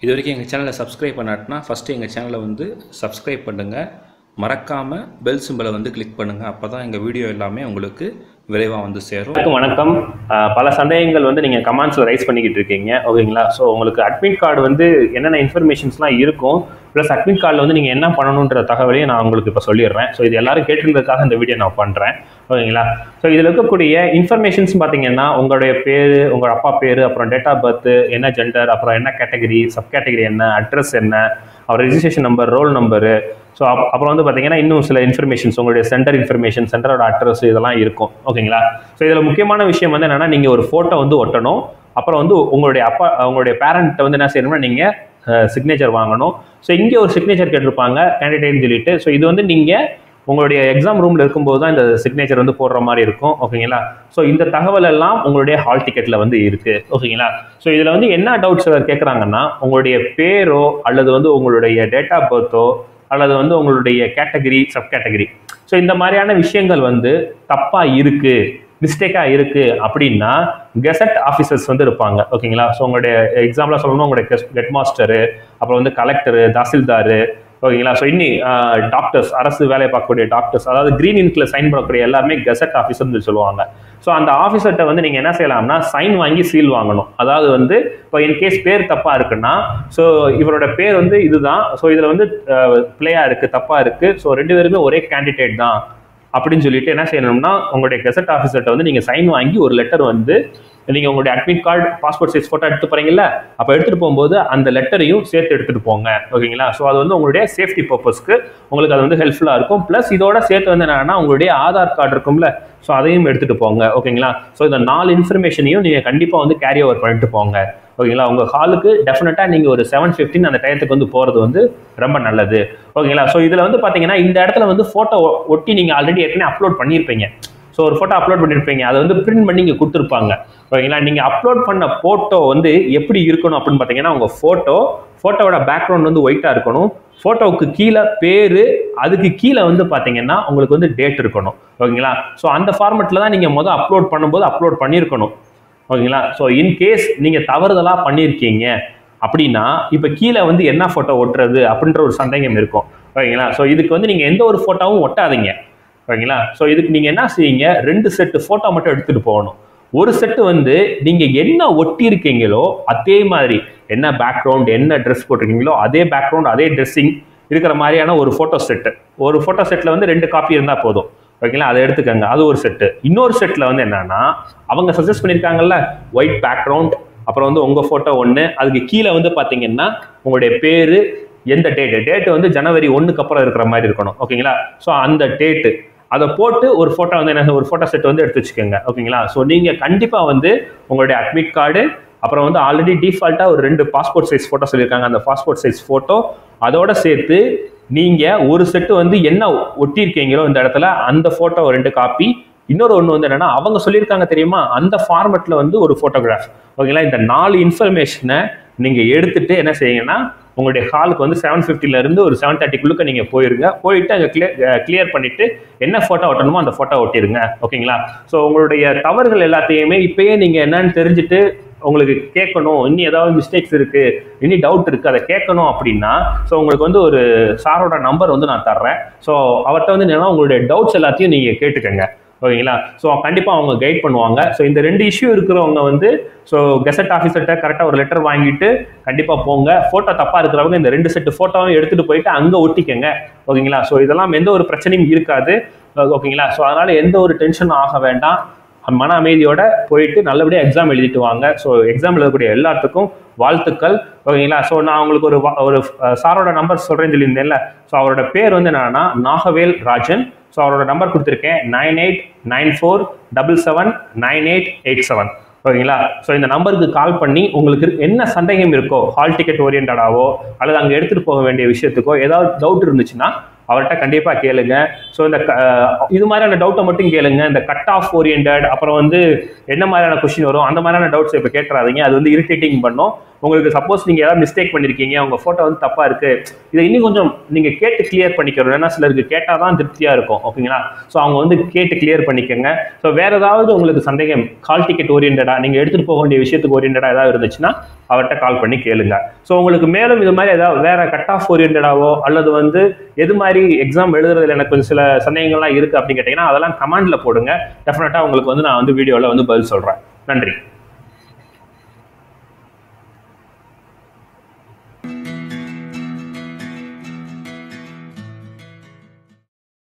இது வரைக்கும் எங்கள் சேனலை சப்ஸ்கிரைப் பண்ணாட்டினா ஃபஸ்ட்டு எங்கள் சேனலை வந்து சப்ஸ்கிரைப் பண்ணுங்கள் மறக்காமல் பெல் சிம்பலை வந்து கிளிக் பண்ணுங்கள் அப்போ தான் எங்கள் வீடியோ எல்லாமே உங்களுக்கு விரைவாக வந்து சேரும் எல்லாருக்கும் வணக்கம் அஹ் பல சந்தேகங்கள் வந்து நீங்கள் கமெண்ட்ஸில் ரைஸ் பண்ணிக்கிட்டு இருக்கீங்க ஓகேங்களா ஸோ உங்களுக்கு அட்மிட் கார்டு வந்து என்னென்ன இன்ஃபர்மேஷன்ஸ்லாம் இருக்கும் ப்ளஸ் அட்மிட் கார்டில் வந்து நீங்கள் என்ன பண்ணணுன்ற தகவலையும் நான் உங்களுக்கு இப்போ சொல்லிடுறேன் ஸோ இது எல்லாரும் கேட்டிருந்ததுக்காக இந்த வீடியோ நான் பண்ணுறேன் ஓகேங்களா ஸோ இதில் இருக்கக்கூடிய இன்ஃபர்மேஷன்ஸ் பார்த்தீங்கன்னா உங்களுடைய பேர் உங்கள் அப்பா பேர் அப்புறம் டேட் ஆஃப் பர்த் என்ன ஜெண்டர் அப்புறம் என்ன கேட்டகரி சப் கேட்டகரி என்ன அட்ரஸ் என்ன அவர் registration number roll number so அப்புறம் வந்து பார்த்தீங்கன்னா இன்னும் சில இன்ஃபர்மேஷன்ஸ் உங்களுடைய சென்டர் இன்ஃபர்மேஷன் சென்டரோட அட்ரஸ் இதெல்லாம் இருக்கும் ஓகேங்களா ஸோ இதில் முக்கியமான விஷயம் வந்து என்னன்னா நீங்கள் ஒரு ஃபோட்டோ வந்து ஒட்டணும் அப்புறம் வந்து உங்களுடைய அப்பா உங்களுடைய பேரண்ட்டை வந்து என்ன செய்யணும்னா நீங்கள் சிக்னேச்சர் வாங்கணும் ஸோ இங்கே ஒரு சிக்னேச்சர் கேட்டிருப்பாங்க கேண்டிடேட்னு சொல்லிட்டு ஸோ இது வந்து நீங்கள் உங்களுடைய எக்ஸாம் ரூமில் இருக்கும்போது தான் இந்த சிக்னேச்சர் வந்து போடுற மாதிரி இருக்கும் ஓகேங்களா ஸோ இந்த தகவல் எல்லாம் உங்களுடைய ஹால் டிக்கெட்டில் வந்து இருக்குது ஓகேங்களா ஸோ இதில் வந்து என்ன டவுட்ஸ் கேட்குறாங்கன்னா உங்களுடைய பேரோ அல்லது வந்து உங்களுடைய டேட் ஆஃப் பர்த்தோ அல்லது வந்து உங்களுடைய கேட்டகரி சப் கேட்டகரி ஸோ இந்த மாதிரியான விஷயங்கள் வந்து தப்பாக இருக்குது மிஸ்டேக்காக இருக்குது அப்படின்னா கெசட் ஆஃபீஸர்ஸ் வந்து இருப்பாங்க ஓகேங்களா ஸோ உங்களுடைய எக்ஸாம்பிளாக சொல்லணும் உங்களுடைய ஹெட் மாஸ்டரு அப்புறம் வந்து கலெக்டரு தாசில்தாரு ஓகேங்களா ஸோ இன்னி டாக்டர்ஸ் அரசு வேலை பார்க்கக்கூடிய டாக்டர்ஸ் அதாவது கிரீன் இன்க்ல சைன் பண்ணக்கூடிய எல்லாருமே கெசட் ஆஃபீஸர்னு சொல்லுவாங்க ஸோ அந்த ஆஃபீஸர்கிட்ட வந்து நீங்கள் என்ன செய்யலாம்னா சைன் வாங்கி சீல் வாங்கணும் அதாவது வந்து இப்போ இன்கேஸ் பேர் தப்பாக இருக்குன்னா ஸோ இவரோட பேர் வந்து இதுதான் ஸோ இதில் வந்து பிளேயாக இருக்குது தப்பாக இருக்குது ஸோ ரெண்டு பேருமே ஒரே கேண்டிடேட் தான் அப்படின்னு சொல்லிட்டு என்ன செய்யணும்னா உங்களுடைய கெசட் ஆஃபீஸர்கிட்ட வந்து நீங்கள் சைன் வாங்கி ஒரு லெட்டர் வந்து நீங்கள் உங்களுடைய admit card passport size photo எடுத்து போறீங்கல்ல அப்போ எடுத்துகிட்டு போகும்போது அந்த லெட்டரையும் சேர்த்து எடுத்துகிட்டு போங்க ஓகேங்களா ஸோ அது வந்து உங்களுடைய சேஃப்டி பர்பஸ்க்கு உங்களுக்கு அது வந்து ஹெல்ப்ஃபுல்லாக இருக்கும் ப்ளஸ் இதோட சேர்த்து வந்து என்னன்னா உங்களுடைய ஆதார் கார்டு இருக்கும்ல ஸோ அதையும் எடுத்துகிட்டு போங்க ஓகேங்களா ஸோ இந்த நாலு இன்ஃபர்மேஷனையும் நீங்கள் கண்டிப்பாக வந்து கேரி ஓவர் பண்ணிட்டு போங்க ஓகேங்களா உங்கள் ஹாலுக்கு டெஃபினட்டாக நீங்கள் ஒரு செவன் ஃபிஃப்டின் அந்த டயத்துக்கு வந்து போகிறது வந்து ரொம்ப நல்லது ஓகேங்களா ஸோ இதில் வந்து பார்த்தீங்கன்னா இந்த இடத்துல வந்து ஃபோட்டோ ஒட்டி நீங்கள் ஆல்ரெடி ஏற்கனவே அப்லோட் பண்ணியிருப்பீங்க ஸோ ஒரு ஃபோட்டோ அப்லோட் பண்ணியிருப்பீங்க அதை வந்து பிரிண்ட் பண்ணி இங்கே கொடுத்துருப்பாங்க ஓகேங்களா நீங்கள் அப்லோட் பண்ண ஃபோட்டோ வந்து எப்படி இருக்கணும் அப்படின்னு பார்த்தீங்கன்னா உங்கள் ஃபோட்டோ ஃபோட்டோவோட பேக்ரவுண்ட் வந்து ஒயிட்டாக இருக்கணும் ஃபோட்டோவுக்கு கீழே பேர் அதுக்கு கீழே வந்து பார்த்தீங்கன்னா உங்களுக்கு வந்து டேட் இருக்கணும் ஓகேங்களா ஸோ அந்த ஃபார்மெட்டில் தான் நீங்கள் மொதல் அப்லோட் பண்ணும்போது அப்லோட் பண்ணியிருக்கணும் ஓகேங்களா ஸோ இன்கேஸ் நீங்கள் தவறுதலாக பண்ணியிருக்கீங்க அப்படின்னா இப்போ கீழே வந்து என்ன ஃபோட்டோ ஒட்டுறது அப்படின்ற ஒரு சந்தேகம் இருக்கும் ஓகேங்களா ஸோ இதுக்கு வந்து நீங்கள் எந்த ஒரு ஃபோட்டோவும் ஒட்டாதீங்க ஓகேங்களா ஸோ இதுக்கு நீங்கள் என்ன செய்யுங்க ரெண்டு செட்டு ஃபோட்டோ மட்டும் எடுத்துகிட்டு போகணும் ஒரு செட்டு வந்து நீங்கள் என்ன ஒட்டியிருக்கீங்களோ அதே மாதிரி என்ன பேக்ரவுண்ட் என்ன ட்ரெஸ் போட்டிருக்கீங்களோ அதே பேக்ரவுண்ட் அதே ட்ரெஸ்ஸிங் இருக்கிற மாதிரியான ஒரு ஃபோட்டோ செட்டு ஒரு ஃபோட்டோ செட்டில் வந்து ரெண்டு காப்பி இருந்தால் போதும் ஓகேங்களா அதை எடுத்துக்கோங்க அது ஒரு செட்டு இன்னொரு செட்டில் வந்து என்னன்னா அவங்க சஜஸ்ட் பண்ணியிருக்காங்கல்ல ஒயிட் பேக்ரவுண்ட் அப்புறம் வந்து உங்கள் ஃபோட்டோ ஒன்று அதுக்கு கீழே வந்து பார்த்தீங்கன்னா உங்களுடைய பேர் எந்த டேட்டு டேட்டு வந்து ஜனவரி ஒன்றுக்கு அப்புறம் இருக்கிற மாதிரி இருக்கணும் ஓகேங்களா ஸோ அந்த டேட்டு அதை போட்டு ஒரு ஃபோட்டோ வந்து என்ன ஒரு ஃபோட்டோ செட் வந்து எடுத்து வச்சுக்கோங்க ஓகேங்களா ஸோ நீங்கள் கண்டிப்பாக வந்து உங்களுடைய அட்மிட் கார்டு அப்புறம் வந்து ஆல்ரெடி டிஃபால்ட்டாக ஒரு ரெண்டு பாஸ்போர்ட் சைஸ் ஃபோட்டோ சொல்லியிருக்காங்க அந்த பாஸ்போர்ட் சைஸ் ஃபோட்டோ அதோட சேர்த்து நீங்கள் ஒரு செட்டு வந்து என்ன ஒட்டியிருக்கீங்களோ இந்த இடத்துல அந்த ஃபோட்டோ ரெண்டு காப்பி இன்னொரு ஒன்று வந்து என்னன்னா அவங்க சொல்லியிருக்காங்க தெரியுமா அந்த ஃபார்மெட்டில் வந்து ஒரு ஃபோட்டோகிராஃப் ஓகேங்களா இந்த நாலு இன்ஃபர்மேஷனை நீங்கள் எடுத்துட்டு என்ன செய்யுங்கன்னா உங்களுடைய ஹாலுக்கு வந்து செவன் ஃபிஃப்டிலேருந்து ஒரு செவன் தேர்ட்டிக்குள்ளுக்கு நீங்கள் போயிருங்க போயிட்டு அங்கே கிளியர் கிளியர் பண்ணிவிட்டு என்ன ஃபோட்டோ ஒட்டணுமோ அந்த ஃபோட்டோ ஒட்டிடுங்க ஓகேங்களா ஸோ உங்களுடைய தவறுகள் எல்லாத்தையுமே இப்போயே நீங்கள் என்னன்னு தெரிஞ்சுட்டு உங்களுக்கு கேட்கணும் இன்னும் ஏதாவது மிஸ்டேக்ஸ் இருக்கு இனி டவுட் இருக்கு அதை கேட்கணும் அப்படின்னா ஸோ உங்களுக்கு வந்து ஒரு சாரோட நம்பர் வந்து நான் தர்றேன் ஸோ அவர்கிட்ட வந்து என்னன்னா உங்களுடைய டவுட்ஸ் எல்லாத்தையும் நீங்கள் கேட்டுக்கங்க ஓகேங்களா ஸோ கண்டிப்பாக அவங்க கைட் பண்ணுவாங்க ஸோ இந்த ரெண்டு இஷ்யூ இருக்கிறவங்க வந்து ஸோ கெசட் ஆஃபீஸர்கிட்ட கரெக்டாக ஒரு லெட்டர் வாங்கிட்டு கண்டிப்பாக போங்க ஃபோட்டோ தப்பாக இருக்கிறவங்க இந்த ரெண்டு செட்டு ஃபோட்டோவும் எடுத்துகிட்டு போயிட்டு அங்கே ஒட்டிக்கங்க ஓகேங்களா ஸோ இதெல்லாம் எந்த ஒரு பிரச்சனையும் இருக்காது ஓகேங்களா ஸோ அதனால் எந்த ஒரு டென்ஷனும் ஆக வேண்டாம் மன அமைதியோட போயிட்டு நல்லபடியாக எக்ஸாம் எழுதிட்டு வாங்க ஸோ எக்ஸாம் எழுதக்கூடிய எல்லாத்துக்கும் வாழ்த்துக்கள் ஓகேங்களா ஸோ நான் உங்களுக்கு ஒரு ஒரு சாரோட நம்பர் சொல்கிறேன்னு சொல்லியிருந்தேன்ல ஸோ அவரோட பேர் வந்து என்னன்னா நாகவேல் ராஜன் ஸோ அவரோட நம்பர் கொடுத்துருக்கேன் nine eight nine four double seven nine eight eight seven ஓகேங்களா ஸோ இந்த நம்பருக்கு கால் பண்ணி உங்களுக்கு என்ன சந்தேகம் இருக்கோ ஹால் டிக்கெட் ஓரியன்டாவோ அல்லது அங்கே எடுத்துகிட்டு போக வேண்டிய விஷயத்துக்கோ ஏதாவது டவுட் இருந்துச்சுன்னா அவர்கிட்ட கண்டிப்பாக கேளுங்க ஸோ இந்த இது மாதிரியான டவுட்டை மட்டும் கேளுங்க இந்த கட் ஆஃப் ஓரியன்ட் அப்புறம் வந்து என்ன மாதிரியான கொஸ்டின் வரும் அந்த மாதிரியான டவுட்ஸ் இப்போ கேட்டுறாதீங்க அது வந்து இரிட்டேட்டிங் பண்ணும் உங்களுக்கு சப்போஸ் நீங்கள் ஏதாவது மிஸ்டேக் பண்ணியிருக்கீங்க உங்கள் ஃபோட்டோ வந்து தப்பாக இருக்குது இதை இன்னும் கொஞ்சம் நீங்கள் கேட்டு கிளியர் பண்ணிக்கிறோம் ஏன்னா சிலருக்கு கேட்டால் தான் திருப்தியாக இருக்கும் ஓகேங்களா ஸோ அவங்க வந்து கேட்டு கிளியர் பண்ணிக்கோங்க ஸோ வேறு ஏதாவது உங்களுக்கு சந்தேகம் கால் டிக்கெட் ஓரியன்டாக நீங்கள் எடுத்துகிட்டு போக வேண்டிய விஷயத்துக்கு ஓரியன்டாக ஏதாவது இருந்துச்சுன்னா அவர்கிட்ட கால் பண்ணி கேளுங்க ஸோ உங்களுக்கு மேலும் இது மாதிரி ஏதாவது வேற கட் ஆஃப் ஓரியன்டாவோ அல்லது வந்து எது மாதிரி எக்ஸாம் எழுதுறதுல எனக்கு கொஞ்சம் சில சந்தேகங்கள்லாம் இருக்குது அப்படின்னு கேட்டிங்கன்னா அதெல்லாம் கமெண்ட்ல போடுங்க டெஃபினட்டாக உங்களுக்கு வந்து நான் வந்து வீடியோவில் வந்து பதில் சொல்கிறேன் நன்றி